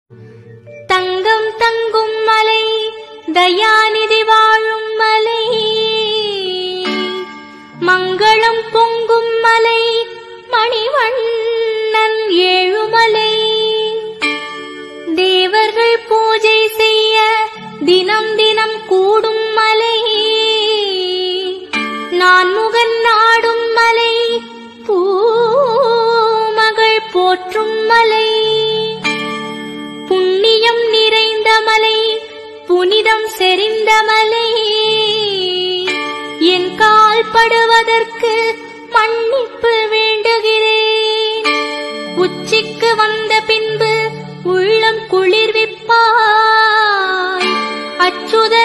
தங்கம் தங்கும் மலை தயாநிதி வாழும் மலை மங்களம் பொங்கும் மலை மணிவண்ணன் ஏழுமலை தேவர்கள் பூஜை செய்ய தினம் தினம் கூடும் மலை நான் முகன் நாடும் மலை பூமகள் போற்றும் மலை புண்ணியம் நிறைந்த மலை புனிதம் செறிந்த மலை என் கால் படுவதற்கு மன்னிப்பு வேண்டுகிறேன் உச்சிக்கு வந்த பின்பு உள்ளம் குளிர்விப்பாய் அச்சுத